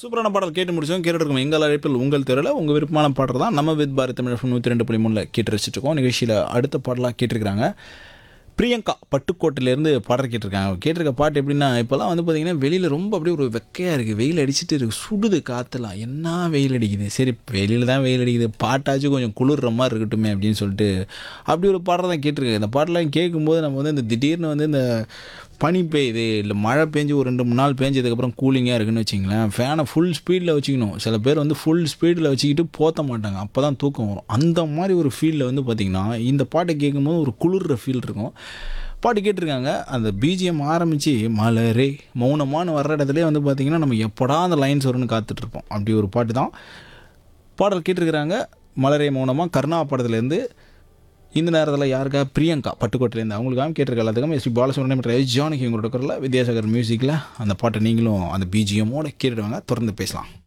சூப்பரான பாடல் கேட்டு முடிச்சோம் கேட்டுட்டு இருக்கோம் எங்கள் அழைப்பில் உங்கள் தெருவில் உங்கள் விருப்பமான பாடல் தான் நம்ம வித் பாரத் தமிழ் நூற்றி ரெண்டு புள்ளி மூணில் கேட்டு ரசிச்சுட்டு இருக்கோம் நிகழ்ச்சியில் அடுத்த பாடலாக கேட்டிருக்கிறாங்க பிரியங்கா பட்டுக்கோட்டையிலேருந்து பாடல் கேட்டிருக்காங்க கேட்டிருக்க பாட்டு எப்படின்னா இப்போல்லாம் வந்து பார்த்தீங்கன்னா வெளியில் ரொம்ப அப்படியே ஒரு வெக்கையாக இருக்குது வெயில் அடிச்சிட்டு இருக்கு சுடுது காற்றுலாம் என்ன வெயில் அடிக்குது சரி வெளியில் தான் வெயில் அடிக்குது பாட்டாச்சும் கொஞ்சம் குளிர்ற மாதிரி இருக்கட்டுமே அப்படின்னு சொல்லிட்டு அப்படி ஒரு பாடல் தான் கேட்டிருக்கேன் இந்த பாட்டெலாம் கேட்கும்போது நம்ம வந்து இந்த திடீர்னு வந்து இந்த பனி பெய்யுது இல்லை மழை பெஞ்சு ஒரு ரெண்டு மூணு நாள் பேஞ்சதுக்கப்புறம் கூலிங்காக இருக்குன்னு வச்சிங்களேன் ஃபேனை ஃபுல் ஸ்பீடில் வச்சுக்கணும் சில பேர் வந்து ஃபுல் ஸ்பீடில் வச்சுக்கிட்டு போத்த மாட்டாங்க அப்போ தான் தூக்கம் வரும் அந்த மாதிரி ஒரு ஃபீலில் வந்து பார்த்திங்கன்னா இந்த பாட்டை கேட்கும்போது ஒரு குளிர்ற ஃபீல் இருக்கும் பாட்டு கேட்டிருக்காங்க அந்த பிஜிஎம் ஆரம்பித்து மலரே மௌனமானு வர்ற இடத்துலேயே வந்து பார்த்திங்கன்னா நம்ம எப்படா அந்த லைன்ஸ் வரும்னு காத்துட்ருப்போம் அப்படி ஒரு பாட்டு தான் பாடல் கேட்டிருக்கிறாங்க மலரே மௌனமாக கருணா படத்துலேருந்து இந்த நேரத்தில் யாருக்கா பிரியங்கா பட்டுக்கோட்டையிலேருந்து அவங்களுக்காக கேட்டிருக்க எல்லாத்துக்கும் எஸ்பி பாலசுப்ரமணியம் மற்றும் எஸ் ஜானகி உங்களோட குரலில் வித்யாசாகர் மியூசிக்கில் அந்த பாட்டை நீங்களும் அந்த பிஜிஎம்மோட கேட்டுடுவாங்க தொடர்ந்து பேசலாம்